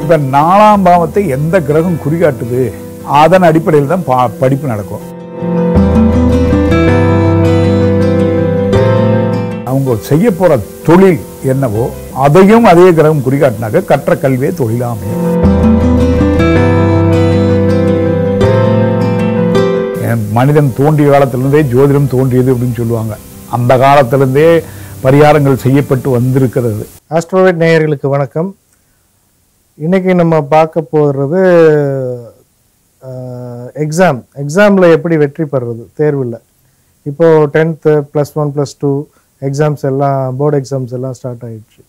இப்ப நாலாம் பாவத்தை எந்த கிரகம் குறிகாட்டுது அதன் அடிப்படையில் தான் பா- படிப்பு நடக்கும் அவங்க செய்ய போற தொழில் என்னவோ அதையும் அதே கிரகம் குறிகாட்டினாக்க கற்ற கல்வியே தொழிலா அமையும் ஏன் மனிதன் தோன்றிய காலத்திலிருந்தே ஜோதிடம் தோன்றியது அப்படின்னு சொல்லுவாங்க அந்த காலத்திலிருந்தே பரிகாரங்கள் செய்யப்பட்டு வந்திருக்கிறது ஆஸ்ட்ரோவேட் நேயர்களுக்கு வணக்கம் இன்னைக்கு நம்ம பார்க்க போகிறது எக்ஸாம் எக்ஸாமில் எப்படி வெற்றி பெறுறது தேர்வில் இப்போது tenth plus one plus two exams எல்லாம் போர்டு எக்ஸாம்ஸ் எல்லாம் ஸ்டார்ட் ஆயிடுச்சு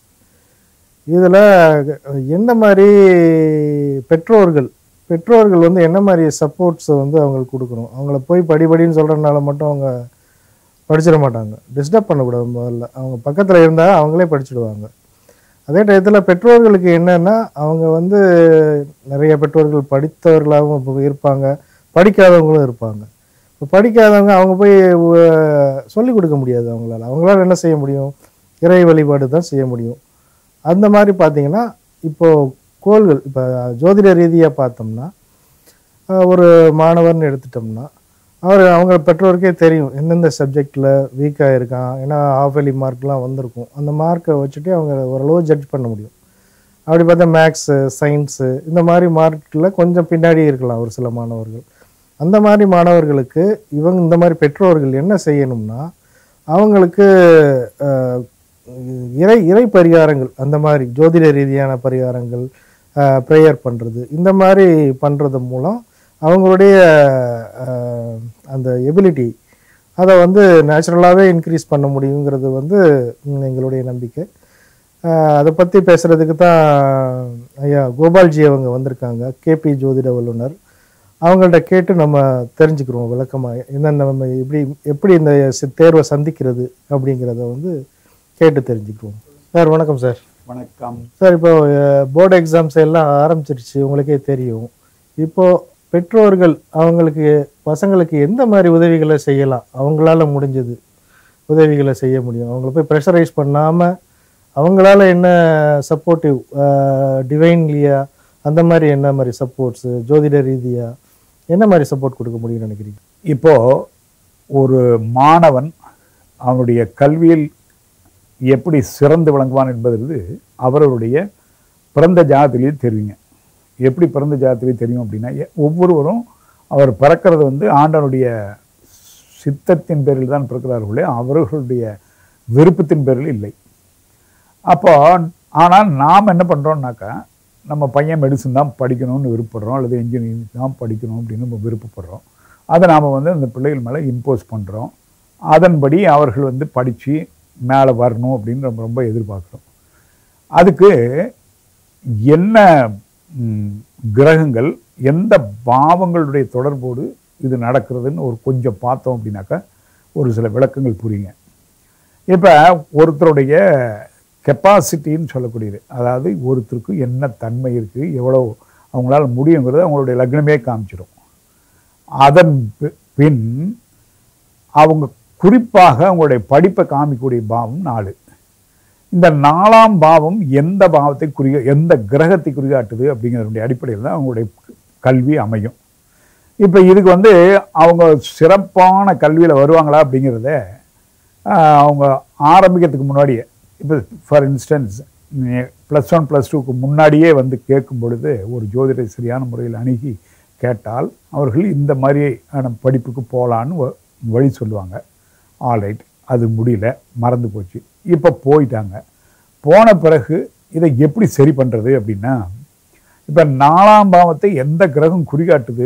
இதில் என்ன மாதிரி பெற்றோர்கள் பெற்றோர்கள் வந்து என்ன மாதிரி சப்போர்ட்ஸை வந்து அவங்களுக்கு கொடுக்கணும் அவங்கள போய் படிபடின்னு சொல்கிறதுனால மட்டும் அவங்க படிச்சிட மாட்டாங்க டிஸ்டர்ப் பண்ணக்கூடாது முதல்ல அவங்க பக்கத்தில் இருந்தால் அவங்களே படிச்சிடுவாங்க அதே டயத்தில் பெற்றோர்களுக்கு என்னன்னா அவங்க வந்து நிறைய பெற்றோர்கள் படித்தவர்களாகவும் இப்போ இருப்பாங்க படிக்காதவங்களும் இருப்பாங்க இப்போ படிக்காதவங்க அவங்க போய் சொல்லிக் கொடுக்க முடியாது அவங்களால அவங்களால என்ன செய்ய முடியும் இறை வழிபாடு தான் செய்ய முடியும் அந்த மாதிரி பார்த்தீங்கன்னா இப்போ கோள்கள் இப்போ ஜோதிட ரீதியாக பார்த்தோம்னா அஹ், ஒரு மாணவர்னு எடுத்துட்டோம்னா அவர் அவங்க பெற்றோருக்கே தெரியும் எந்தெந்த சப்ஜெக்டில் வீக்காக இருக்கான் ஏன்னா ஆஃப் எலி மார்க்லாம் வந்திருக்கும் அந்த மார்க்கை வச்சுட்டு அவங்க ஓரளவு ஜட்ஜ் பண்ண முடியும் அப்படி பார்த்தா மேக்ஸு சயின்ஸு இந்த மாதிரி மார்க்கில் கொஞ்சம் பின்னாடி இருக்கலாம் ஒரு சில மாணவர்கள் அந்த மாதிரி மாணவர்களுக்கு இவங்க இந்த மாதிரி பெற்றோர்கள் என்ன செய்யணும்னா அவங்களுக்கு அஹ், இறை இறை பரிகாரங்கள் அந்த மாதிரி ஜோதிட ரீதியான பரிகாரங்கள் ப்ரேயர் பண்ணுறது இந்த மாதிரி பண்ணுறது மூலம் அவங்களுடைய அஹ், அந்த எபிலிட்டி அதை வந்து நேச்சுரலாகவே இன்க்ரீஸ் பண்ண முடியுங்கிறது வந்து ம், எங்களுடைய நம்பிக்கை அஹ், அதை பற்றி பேசுகிறதுக்கு தான் ஐயா கோபால்ஜி அவங்க வந்திருக்காங்க கேபி ஜோதிட வல்லுனர் அவங்கள்ட்ட கேட்டு நம்ம தெரிஞ்சுக்கிறோம் விளக்கமாக என்னென்ன நம்ம எப்படி எப்படி இந்த சி- தேர்வை சந்திக்கிறது அப்படிங்கிறத வந்து கேட்டு தெரிஞ்சுக்குவோம் சார் வணக்கம் சார் வணக்கம் சார் இப்போ போர்டு எக்ஸாம்ஸ் எல்லாம் ஆரம்பிச்சிருச்சு உங்களுக்கே தெரியும் இப்போ பெற்றோர்கள் அவங்களுக்கு பசங்களுக்கு எந்த மாதிரி உதவிகளை செய்யலாம் அவங்களால முடிஞ்சது உதவிகளை செய்ய முடியும் அவங்கள போய் ப்ரெஷரைஸ் பண்ணாமல் அவங்களால என்ன சப்போர்ட்டிவ் டிவைன்லியா அந்த மாதிரி என்ன மாதிரி சப்போர்ட்ஸு ஜோதிட ரீதியா என்ன மாதிரி சப்போர்ட் கொடுக்க முடியும்னு நினைக்கிறீங்க இப்போ ஒரு மாணவன் அவனுடைய கல்வியில் எப்படி சிறந்து விளங்குவான் என்பது அவரவருடைய பிறந்த ஜாதத்திலேயே தெரியுங்க எப்படி பிறந்த ஜாதத்திலேயே தெரியும் அப்படின்னா எ- ஒவ்வொருவரும் அவர் பிறக்கிறது வந்து ஆண்டவனுடைய சித்தத்தின் பேரில் தான் பிறக்கிறார்களே அவர்களுடைய விருப்பத்தின் பேரில் இல்லை அப்போ ஆனால் நாம் என்ன பண்ணுறோம்னாக்கா நம்ம பையன் மெடிசன் தான் படிக்கணும்னு விருப்பப்படுறோம் அல்லது இன்ஜினியரிங் தான் படிக்கணும் அப்படின்னு நம்ம விருப்பப்படுறோம் அதை நாம் வந்து அந்த பிள்ளைகள் மேலே இம்போஸ் பண்ணுறோம் அதன்படி அவர்கள் வந்து படித்து மேலே வரணும் அப்படின்னு நம்ம ரொம்ப எதிர்பார்க்குறோம் அதுக்கு என்ன ம், கிரகங்கள் எந்த பாவங்களுடைய தொடர்போடு இது நடக்கிறதுன்னு ஒரு கொஞ்சம் பார்த்தோம் அப்படின்னாக்கா ஒரு சில விளக்கங்கள் புரியுங்க இப்போ ஒருத்தருடைய கெப்பாசிட்டின்னு சொல்லக்கூடியது அதாவது ஒருத்தருக்கு என்ன தன்மை இருக்குது எவ்வளோ அவங்களால முடியுங்கிறது அவங்களுடைய லக்னமே காமிச்சிடும் அதன் பி- பின் அவங்க குறிப்பாக அவங்களுடைய படிப்பை காமிக்கக்கூடிய பாவம் நாலு இந்த நாலாம் பாவம் எந்த பாவத்தை குறி எந்த கிரகத்தை குறிகாட்டுது அப்படிங்கிறதுடைய அடிப்படையில் தான் அவங்களுடைய கல்வி அமையும் இப்போ இதுக்கு வந்து அவங்க சிறப்பான கல்வியில் வருவாங்களா அப்படிங்கிறத ஆஹ், அவங்க ஆரம்பிக்கிறதுக்கு முன்னாடியே இப்போ for instance plus one plus டூக்கு முன்னாடியே வந்து கேட்கும் பொழுது ஒரு ஜோதிடரை சரியான முறையில் அணுகி கேட்டால் அவர்கள் இந்த மாதிரியான படிப்புக்கு போகலான்னு வ- வழி சொல்லுவாங்க ஆல்ரைட் அது முடியல மறந்து போச்சு இப்போ போயிட்டாங்க போன பிறகு இதை எப்படி சரி பண்ணுறது அப்படின்னா இப்போ நாலாம் பாவத்தை எந்த கிரகம் குறிகாட்டுது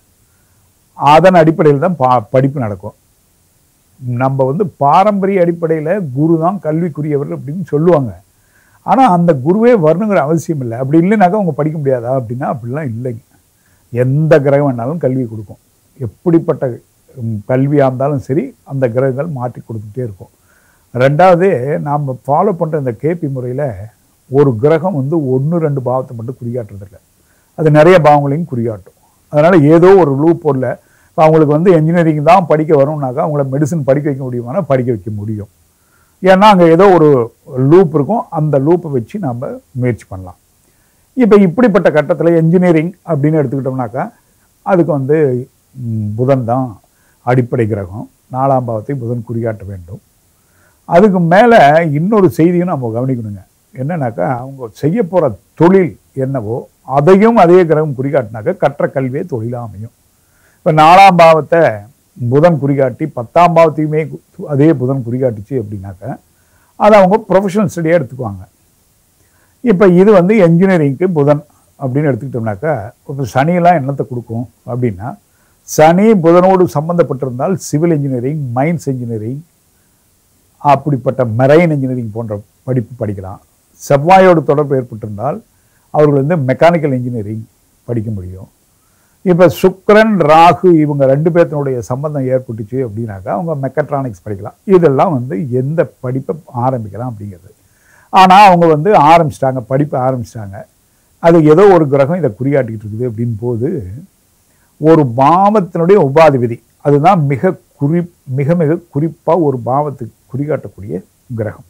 அதன் அடிப்படையில் தான் பா படிப்பு நடக்கும் நம்ம வந்து பாரம்பரிய அடிப்படையில் குரு தான் கல்விக்குரியவர் அப்படின்னு சொல்லுவாங்க ஆனால் அந்த குருவே வரணுங்கிற அவசியம் இல்லை அப்படி இல்லைனாக்கா அவங்க படிக்க முடியாதா அப்படின்னா அப்படிலாம் இல்லைங்க எந்த கிரகம் வேணாலும் கல்வி கொடுக்கும் எப்படிப்பட்ட ம், கல்வியாக இருந்தாலும் சரி அந்த கிரகங்கள் மாற்றி கொடுத்துட்டே இருக்கும் ரெண்டாவது நாம் ஃபாலோ பண்ணுற இந்த கேபி முறையில் ஒரு கிரகம் வந்து ஒன்று ரெண்டு பாவத்தை மட்டும் குறிகாட்டுறதில்ல அது நிறைய பாவங்களையும் குறிகாட்டும் அதனால் ஏதோ ஒரு லூப் போடல இப்போ அவங்களுக்கு வந்து என்ஜினியரிங் தான் படிக்க வரும்னாக்கா அவங்கள மெடிசன் படிக்க வைக்க முடியுமானா படிக்க வைக்க முடியும் ஏன்னா அங்கே ஏதோ ஒரு லூப் இருக்கும் அந்த லூப்பை வச்சு நாம் முயற்சி பண்ணலாம் இப்போ இப்படிப்பட்ட கட்டத்தில் என்ஜினியரிங் அப்படின்னு எடுத்துக்கிட்டோம்னாக்கா அதுக்கு வந்து ம், புதன் தான் அடிப்படை கிரகம் நாலாம் பாவத்தை புதன் குறிகாட்ட வேண்டும் அதுக்கு மேலே இன்னொரு செய்தியும் நம்ம கவனிக்கணுங்க என்னன்னாக்கா அவங்க செய்ய போகிற தொழில் என்னவோ அதையும் அதே கிரகம் குறிகாட்டினாக்கா கற்ற கல்வியே தொழிலாக அமையும் இப்போ நாலாம் பாவத்தை புதன் குறிகாட்டி பத்தாம் பாவத்தையுமே கு- அதே புதன் குறிகாட்டுச்சு அப்படின்னாக்கா அதை அவங்க ப்ரொஃபஷனல் ஸ்டடியாக எடுத்துக்குவாங்க இப்போ இது வந்து என்ஜினியரிங்க்கு புதன் அப்படின்னு எடுத்துக்கிட்டோம்னாக்கா இப்போ சனியெல்லாம் என்னத்தை கொடுக்கும் அப்படின்னா சனி புதனோடு சம்பந்தப்பட்டிருந்தால் சிவில் இன்ஜினியரிங் மைன்ஸ் இன்ஜினியரிங் அப்படிப்பட்ட மெரைன் இன்ஜினியரிங் போன்ற படிப்பு படிக்கலாம் செவ்வாயோடு தொடர்பு ஏற்பட்டிருந்தால் அவர்கள் வந்து மெக்கானிக்கல் இன்ஜினியரிங் படிக்க முடியும் இப்போ சுக்கிரன் ராகு இவங்க ரெண்டு பேர்த்தினுடைய சம்பந்தம் ஏற்பட்டுச்சு அப்படின்னாக்கா அவங்க மெக்கட்ரானிக்ஸ் படிக்கலாம் இதெல்லாம் வந்து எந்த படிப்பை ஆரம்பிக்கலாம் அப்படிங்கிறது ஆனால் அவங்க வந்து ஆரம்பிச்சிட்டாங்க படிப்பை ஆரம்பிச்சிட்டாங்க அது ஏதோ ஒரு கிரகம் இதை குறியாட்டிக்கிட்டு இருக்குது அப்படின் போது ஒரு பாவத்தினுடைய உபாதிபதி அதுதான் மிக குறி மிக மிக குறிப்பாக ஒரு பாவத்துக்கு குறிகாட்டக்கூடிய கிரகம்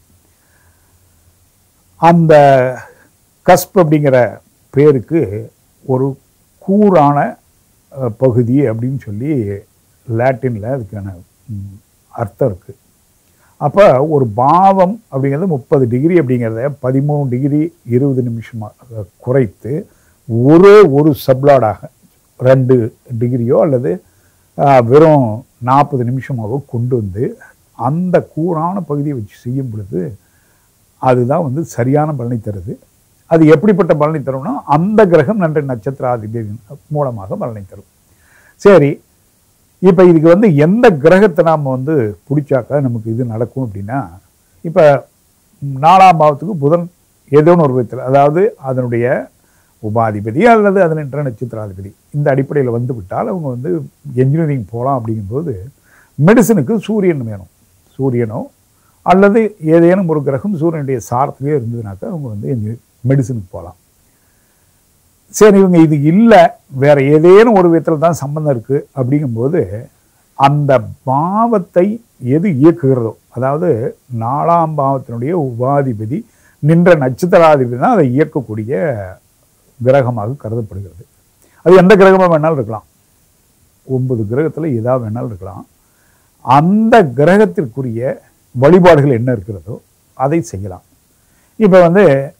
அந்த கஸ்ப் அப்படிங்கிற பேருக்கு ஒரு கூரான அஹ், பகுதி அப்படின்னு சொல்லி லாட்டினில் அதுக்கான ம், அர்த்தம் இருக்குது அப்போ ஒரு பாவம் அப்படிங்கிறது முப்பது டிகிரி அப்படிங்கிறத பதிமூணு டிகிரி இருபது நிமிஷமாக குறைத்து ஒரே ஒரு சப்ளாடாக ரெண்டு டிகிரியோ அல்லது ஆஹ், வெறும் நாற்பது நிமிஷமாகவோ கொண்டு வந்து அந்த கூரான பகுதியை வச்சு செய்யும் பொழுது அதுதான் வந்து சரியான பலனை தருது அது எப்படிப்பட்ட பலனை தரும்னா அந்த கிரகம் நன்ற நட்சத்திராதிபதி மூலமாக பலனை தரும் சரி இப்போ இதுக்கு வந்து எந்த கிரகத்தை நாம் வந்து பிடிச்சாக்கா நமக்கு இது நடக்கும் அப்படின்னா இப்போ நாலாம் பாவத்துக்கு புதன் ஏதோ ஒரு விதத்தில் அதாவது அதனுடைய உபாதிபதி அல்லது அதன் என்ற நட்சத்திராதிபதி இந்த அடிப்படையில் வந்து விட்டால் அவங்க வந்து என்ஜினியரிங் போகலாம் அப்படிங்கும்போது மெடிசனுக்கு சூரியன் வேணும் சூரியனோ அல்லது ஏதேனும் ஒரு கிரகம் சூரியனுடைய சாரத்திலே இருந்ததுனாக்கா அவங்க வந்து என்ஜினியர் மெடிசனுக்கு போகலாம் சரி இவங்க இது இல்லை வேற ஏதேனும் ஒரு விதத்தில் தான் சம்பந்தம் இருக்குது அப்படிங்கும்போது அந்த பாவத்தை எது இயக்குகிறதோ அதாவது நாலாம் பாவத்தினுடைய உபாதிபதி நின்ற நட்சத்திராதிபதி தான் அதை இயக்கக்கூடிய கிரகமாக கருதப்படுகிறது அது எந்த கிரகமாக வேணாலும் இருக்கலாம் ஒன்பது கிரகத்தில் ஏதாவது வேணாலும் இருக்கலாம் அந்த கிரகத்திற்குரிய வழிபாடுகள் என்ன இருக்கிறதோ அதை செய்யலாம் இப்போ வந்து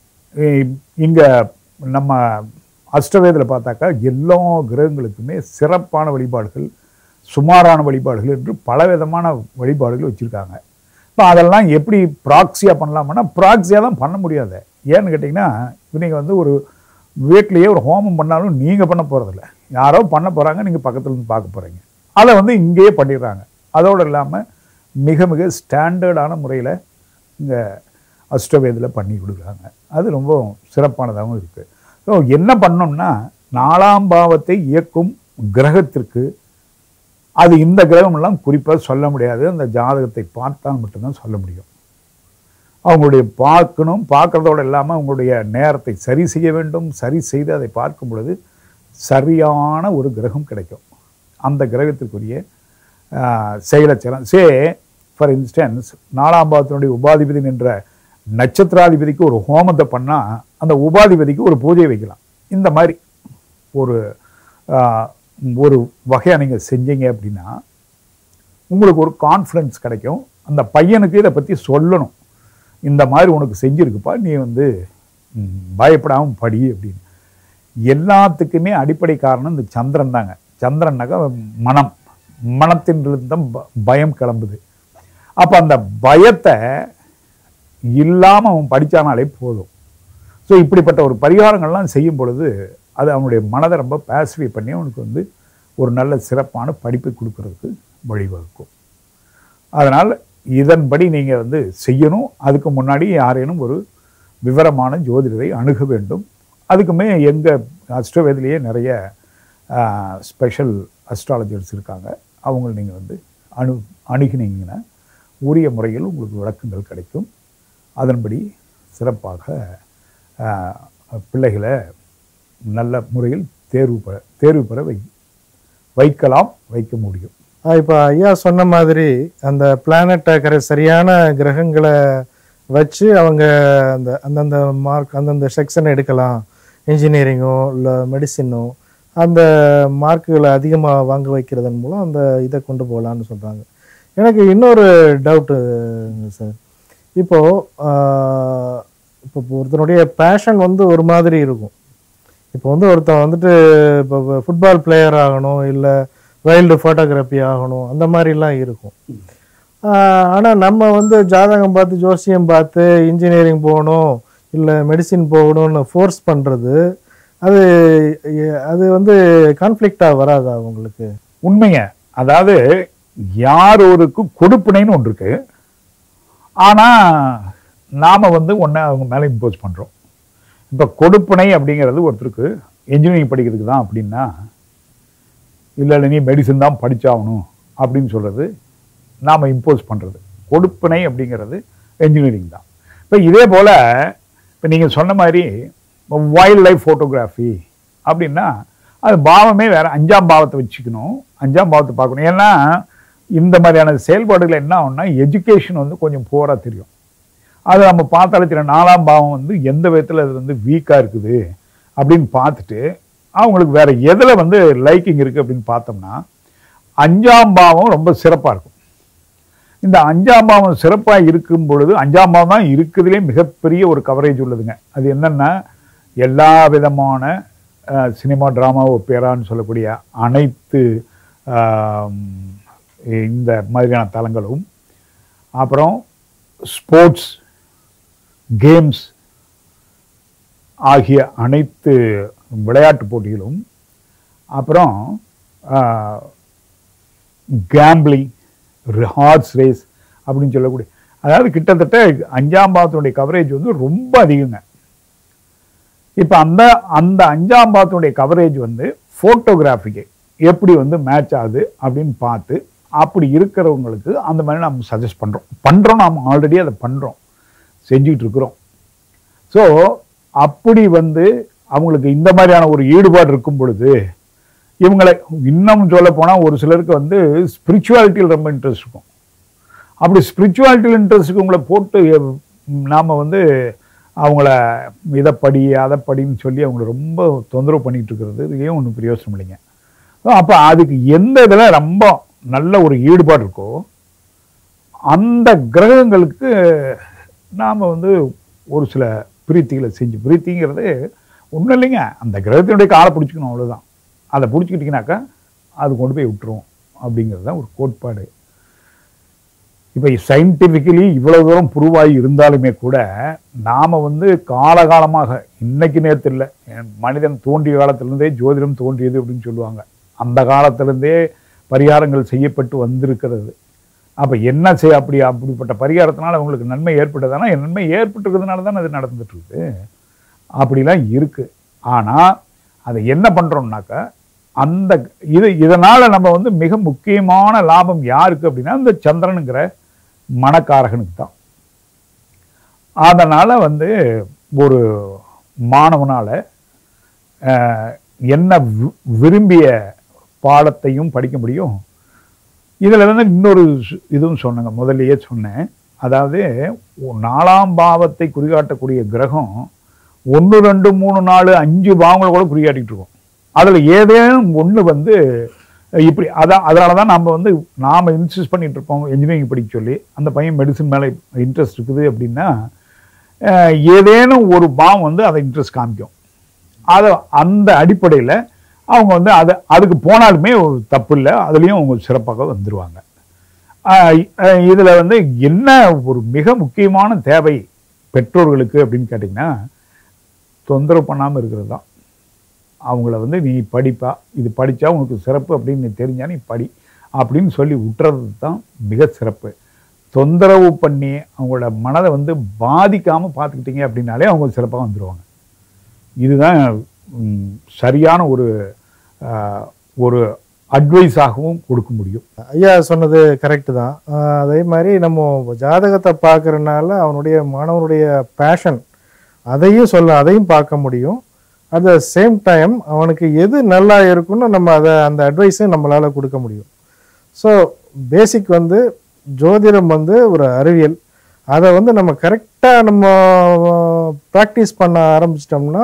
இங்கே நம்ம அஷ்டவேதில் பார்த்தாக்கா எல்லா கிரகங்களுக்குமே சிறப்பான வழிபாடுகள் சுமாரான வழிபாடுகள் என்று பலவிதமான வழிபாடுகள் வச்சுருக்காங்க இப்போ அதெல்லாம் எப்படி ப்ராக்சியாக பண்ணலாம்னா ப்ராக்சியாக தான் பண்ண முடியாது ஏன்னு கேட்டிங்கன்னா இப்போ நீங்கள் வந்து ஒரு வீட்லேயே ஒரு ஹோமம் பண்ணாலும் நீங்கள் பண்ண போகிறதில்ல யாரோ பண்ண போகிறாங்க நீங்கள் பக்கத்துல இருந்து பார்க்க போகிறீங்க அதை வந்து இங்கேயே பண்ணிடுறாங்க அதோடு இல்லாமல் மிக மிக ஸ்டாண்டர்டான முறையில் இங்கே அஷ்டவேதில் பண்ணி கொடுக்குறாங்க அது ரொம்ப சிறப்பானதாகவும் இருக்குது ஸோ என்ன பண்ணோம்னா நாலாம் பாவத்தை இயக்கும் கிரகத்திற்கு அது இந்த கிரகமெல்லாம் குறிப்பாக சொல்ல முடியாது அந்த ஜாதகத்தை பார்த்தால் மட்டும்தான் சொல்ல முடியும் அவங்களுடைய பார்க்கணும் பார்க்கறதோடு இல்லாமல் அவங்களுடைய நேரத்தை சரி செய்ய வேண்டும் சரி செய்து அதை பார்க்கும் பொழுது சரியான ஒரு கிரகம் கிடைக்கும் அந்த கிரகத்திற்குரிய ஆஹ், செயலை செய்யலாம் சே ஃபார் இன்ஸ்டன்ஸ் நாலாம் பாவத்தினுடைய உபாதிபதி என்ற நட்சத்திராதிபதிக்கு ஒரு ஹோமத்தை பண்ணால் அந்த உபாதிபதிக்கு ஒரு பூஜை வைக்கலாம் இந்த மாதிரி ஒரு ஆஹ், ஒரு வகையை நீங்கள் செஞ்சீங்க அப்படின்னா உங்களுக்கு ஒரு கான்ஃபிடன்ஸ் கிடைக்கும் அந்த பையனுக்கு இதை பற்றி சொல்லணும் இந்த மாதிரி உனக்கு செஞ்சுருக்குப்பா நீ வந்து ம், பயப்படாம படி அப்படின்னு எல்லாத்துக்குமே அடிப்படை காரணம் இந்த சந்திரன் தாங்க சந்திரன்னாக்கா மனம் மனத்திலிருந்து தான் ப- பயம் கிளம்புது அப்போ அந்த பயத்தை இல்லாமல் அவன் படித்தானாலே போதும் ஸோ இப்படிப்பட்ட ஒரு பரிகாரங்கள்லாம் செய்யும் பொழுது அது அவனுடைய மனதை ரொம்ப பேசிஃபை பண்ணி அவனுக்கு வந்து ஒரு நல்ல சிறப்பான படிப்பை கொடுக்கறதுக்கு வழிவகுக்கும் அதனால் இதன்படி நீங்கள் வந்து செய்யணும் அதுக்கு முன்னாடி யாரேனும் ஒரு விவரமான ஜோதிடரை அணுக வேண்டும் அதுக்குமே எங்கள் அஸ்ட்ரோவேதிலேயே நிறைய ஸ்பெஷல் அஸ்ட்ராலஜர்ஸ் இருக்காங்க அவங்கள நீங்கள் வந்து அணு அணுகினீங்கன்னா உரிய முறையில் உங்களுக்கு விளக்கங்கள் கிடைக்கும் அதன்படி சிறப்பாக ஆஹ், பிள்ளைகளை நல்ல முறையில் தேர்வு பெற தேர்வு பெற வை வைக்கலாம் வைக்க முடியும் இப்போ ஐயா சொன்ன மாதிரி அந்த பிளானட்டை கர சரியான கிரகங்களை வச்சு அவங்க அந்த அந்தந்த மார்க் அந்தந்த செக்ஷனை எடுக்கலாம் இன்ஜினியரிங்கோ இல்லை மெடிசினோ அந்த மார்க்குகளை அதிகமாக வாங்க வைக்கிறதன் மூலம் அந்த இதை கொண்டு போகலான்னு சொல்கிறாங்க எனக்கு இன்னொரு டவுட்டு சார் இப்போது இப்போ ஒருத்தனுடைய பேஷன் வந்து ஒரு மாதிரி இருக்கும் இப்போ வந்து ஒருத்தன் வந்துட்டு இப்போ ஃபுட்பால் பிளேயர் ஆகணும் இல்லை வைல்டு ஃபோட்டோகிராஃபி ஆகணும் அந்த மாதிரிலாம் இருக்கும் ஆனால் நம்ம வந்து ஜாதகம் பார்த்து ஜோசியம் பார்த்து இன்ஜினியரிங் போகணும் இல்லை மெடிசின் போகணும்னு ஃபோர்ஸ் பண்ணுறது அது அது வந்து கான்ஃப்ளிக்டாக வராதா உங்களுக்கு உண்மைங்க அதாவது யார் ஒருக்கு கொடுப்பினைன்னு ஒன்று இருக்கு ஆனா நாம வந்து ஒன்றை அவங்க மேலே இம்போஸ் பண்றோம் இப்போ கொடுப்பினை அப்படிங்கிறது ஒருத்தருக்கு இன்ஜினியரிங் படிக்கிறதுக்கு தான் அப்படின்னா இல்லை இல்லை நீ மெடிசன் தான் படிச்சாகணும் அப்படின்னு சொல்றது நாம இம்போஸ் பண்றது கொடுப்பினை அப்படிங்கிறது இன்ஜினியரிங் தான் இப்போ இதே போல இப்போ நீங்க சொன்ன மாதிரி வைல்ட் லைஃப் ஃபோட்டோகிராஃபி அப்படின்னா அது பாவமே வேற அஞ்சாம் பாவத்தை வச்சுக்கணும் அஞ்சாம் பாவத்தை பார்க்கணும் ஏன்னா இந்த மாதிரியான செயல்பாடுகள் என்ன ஆகும்னா எஜுகேஷன் வந்து கொஞ்சம் போரா தெரியும் அது நம்ம பார்த்தாலே தெரியும் நாலாம் பாவம் வந்து எந்த விதத்தில் அது வந்து வீக்காக இருக்குது அப்படின்னு பார்த்துட்டு அவங்களுக்கு வேற எதில் வந்து லைக்கிங் இருக்குது அப்படின்னு பார்த்தோம்னா அஞ்சாம் பாவம் ரொம்ப சிறப்பாக இருக்கும் இந்த அஞ்சாம் பாவம் சிறப்பாக இருக்கும் பொழுது அஞ்சாம் பாவம் தான் இருக்குதுலே மிகப்பெரிய ஒரு கவரேஜ் உள்ளதுங்க அது என்னன்னா எல்லா விதமான அஹ், சினிமா ட்ராமா ஒப்பேரான்னு சொல்லக்கூடிய அனைத்து ஆம், இந்த மாதிரியான தளங்களும் அப்புறம் ஸ்போர்ட்ஸ் கேம்ஸ் ஆகிய அனைத்து விளையாட்டு போட்டிகளும் அப்புறம் கேம்பிளிங் ஹார்ஸ் ரேஸ் அப்படின்னு சொல்லக்கூடிய அதாவது கிட்டத்தட்ட அஞ்சாம் பாவத்தினுடைய கவரேஜ் வந்து ரொம்ப அதிகங்க இப்போ அந்த அந்த அஞ்சாம் பாவத்தினுடைய கவரேஜ் வந்து ஃபோட்டோகிராஃபிக்கு எப்படி வந்து மேட்ச் ஆகுது அப்படின்னு பார்த்து அப்படி இருக்கிறவங்களுக்கு அந்த மாதிரி நம்ம சஜஸ்ட் பண்ணுறோம் பண்ணுறோம் நாம் ஆல்ரெடி அதை பண்ணுறோம் செஞ்சுட்டு இருக்கிறோம் ஸோ அப்படி வந்து அவங்களுக்கு இந்த மாதிரியான ஒரு ஈடுபாடு இருக்கும் பொழுது இவங்களை இன்னும் சொல்ல போனால் ஒரு சிலருக்கு வந்து ஸ்பிரிச்சுவாலிட்டியில் ரொம்ப இன்ட்ரெஸ்ட் இருக்கும் அப்படி ஸ்பிரிச்சுவாலிட்டியில் இன்ட்ரெஸ்ட் இருக்கவங்கள போட்டு நாம் வந்து அவங்கள இதை படி அதை படின்னு சொல்லி அவங்கள ரொம்ப தொந்தரவு பண்ணிட்டு இருக்கிறது ஏன் ஒன்றும் பிரயோசனம் இல்லைங்க அப்போ அதுக்கு எந்த இதில் ரொம்ப நல்ல ஒரு ஈடுபாடு இருக்கோ அந்த கிரகங்களுக்கு நாம் வந்து ஒரு சில பிரீத்திகளை செஞ்சு பிரீத்திங்கிறது ஒன்றும் இல்லைங்க அந்த கிரகத்தினுடைய காலை பிடிச்சிக்கணும் அவ்வளவுதான் அதை பிடிச்சிக்கிட்டிங்கனாக்கா அது கொண்டு போய் விட்டுரும் அப்படிங்கிறது தான் ஒரு கோட்பாடு இப்போ சயின்டிஃபிக்கலி இவ்வளவு தூரம் ப்ரூவ் இருந்தாலுமே கூட நாம் வந்து காலகாலமாக இன்னைக்கு நேரத்தில் இல்லை மனிதன் தோன்றிய காலத்திலிருந்தே ஜோதிடம் தோன்றியது அப்படின்னு சொல்லுவாங்க அந்த காலத்திலிருந்தே பரிகாரங்கள் செய்யப்பட்டு வந்திருக்கிறது அப்போ என்ன செய்ய அப்படி அப்படிப்பட்ட பரிகாரத்தினால அவங்களுக்கு நன்மை ஏற்பட்டதுனா நன்மை ஏற்பட்டுருக்கிறதுனால தானே அது நடந்துட்டு இருக்கு அப்படிலாம் இருக்கு ஆனால் அதை என்ன பண்ணுறோம்னாக்கா அந்த இது இதனால் நம்ம வந்து மிக முக்கியமான லாபம் யாருக்கு அப்படின்னா இந்த சந்திரனுங்கிற மனக்காரகனுக்கு தான் அதனால் வந்து ஒரு மாணவனால் என்ன வி- விரும்பிய பாடத்தையும் படிக்க முடியும் இதில் வந்து இன்னொரு சு- இதுவும் சொன்னேங்க முதல்லயே சொன்னேன் அதாவது ஒ- நாலாம் பாவத்தை குறிகாட்டக்கூடிய கிரகம் ஒன்று ரெண்டு மூணு நாலு அஞ்சு பாவங்களை கூட குறிகாட்டிட்டு இருக்கோம் அதில் ஏதேனும் ஒன்று வந்து இப்படி அதான் அதனால தான் நம்ம வந்து நாம் இன்சிஸ்ட் பண்ணிட்டு இருப்போம் இன்ஜினியரிங் படிக்க சொல்லி அந்த பையன் மெடிசன் மேலே இன்ட்ரெஸ்ட் இருக்குது அப்படின்னா அஹ், ஏதேனும் ஒரு பாவம் வந்து அதை இன்ட்ரெஸ்ட் காமிக்கும் அதை அந்த அடிப்படையில் அவங்க வந்து அது அதுக்கு போனாலுமே ஒரு தப்பு இல்லை அதுலேயும் அவங்க சிறப்பாக வந்துடுவாங்க இதில் வந்து என்ன ஒரு மிக முக்கியமான தேவை பெற்றோர்களுக்கு அப்படின்னு கேட்டிங்கன்னா தொந்தரவு பண்ணாமல் இருக்கிறது தான் அவங்கள வந்து நீ படிப்பா இது படித்தா உனக்கு சிறப்பு அப்படின்னு நீ தெரிஞ்சா நீ படி அப்படின்னு சொல்லி விட்டுறது தான் மிக சிறப்பு தொந்தரவு பண்ணி அவங்களோட மனதை வந்து பாதிக்காமல் பார்த்துக்கிட்டீங்க அப்படின்னாலே அவங்க சிறப்பாக வந்துடுவாங்க இதுதான் ம், சரியான ஒரு ஆஹ், ஒரு அட்வைஸாகவும் கொடுக்க முடியும் ஐயா சொன்னது கரெக்டு தான் ஆஹ் அதே மாதிரி நம்ம ஜாதகத்தை பார்க்கறனால அவனுடைய மாணவனுடைய பேஷன் அதையும் சொல்ல அதையும் பார்க்க முடியும் அட் த சேம் டைம் அவனுக்கு எது நல்லா இருக்குன்னு நம்ம அதை அந்த அட்வைஸை நம்மளால் கொடுக்க முடியும் ஸோ பேசிக் வந்து ஜோதிடம் வந்து ஒரு அறிவியல் அதை வந்து நம்ம கரெக்டாக நம்ம ப்ராக்டிஸ் பண்ண ஆரம்பிச்சிட்டோம்னா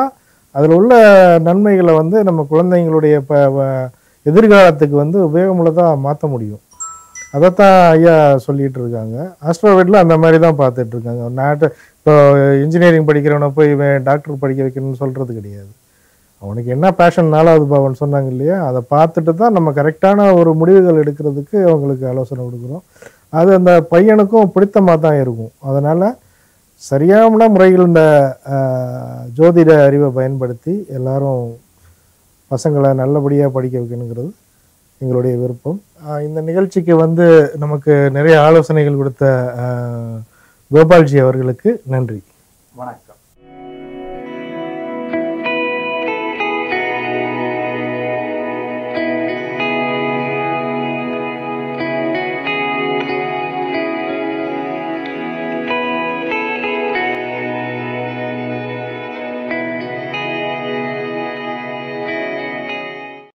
அதில் உள்ள நன்மைகளை வந்து நம்ம குழந்தைங்களுடைய ப வ- எதிர்காலத்துக்கு வந்து உபயோகமுள்ளதாக மாற்ற முடியும் அதைத்தான் ஐயா சொல்லிட்டு இருக்காங்க ஆஸ்ட்ரோவேட்டில் அந்த மாதிரி தான் பார்த்துட்டு இருக்காங்க நாட்டு இப்போ இன்ஜினியரிங் படிக்கிறவனை போய் இவன் டாக்டர் படிக்க வைக்கணும்னு சொல்கிறது கிடையாது அவனுக்கு என்ன பேஷன் நாலாவது பவன் சொன்னாங்க இல்லையா அதை பார்த்துட்டு தான் நம்ம கரெக்டான ஒரு முடிவுகள் எடுக்கிறதுக்கு அவங்களுக்கு ஆலோசனை கொடுக்குறோம் அது அந்த பையனுக்கும் பிடித்தமாக தான் இருக்கும் அதனால் சரியான முறையில் இந்த ஆஹ், ஜோதிட அறிவை பயன்படுத்தி எல்லாரும் பசங்களை நல்லபடியாக படிக்க வைக்கணுங்கிறது எங்களுடைய விருப்பம் ஆஹ், இந்த நிகழ்ச்சிக்கு வந்து நமக்கு நிறைய ஆலோசனைகள் கொடுத்த ஆஹ், கோபால்ஜி அவர்களுக்கு நன்றி வணக்கம்